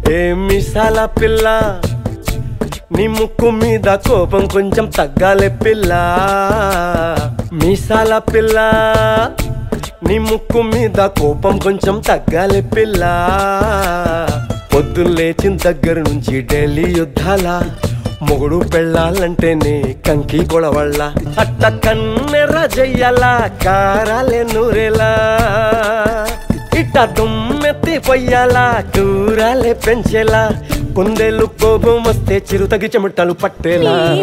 ఏ మిసాల పిల్ల నీ ముక్కు మీద కోపం కొంచెం తగ్గాలే పిల్ల మీసాల పిల్ల నీ ముక్కు మీద కోపం కొంచెం తగ్గాలే పిల్ల పొద్దున్న లేచిన దగ్గర నుంచి ఢిల్లీ యుద్ధాల మొగుడు పెళ్ళాలంటేనే కంకి గొడవళ్ళ అట్ట కన్నెర్ర చెయ్యాల కారాలే నూరేలా ఇట్ట దుమ్మెత్తి పొయ్యాలా కూరాలే పెంచేలా కుందేలు కోపం వస్తే చిరుతగి చెమటలు పట్టేలా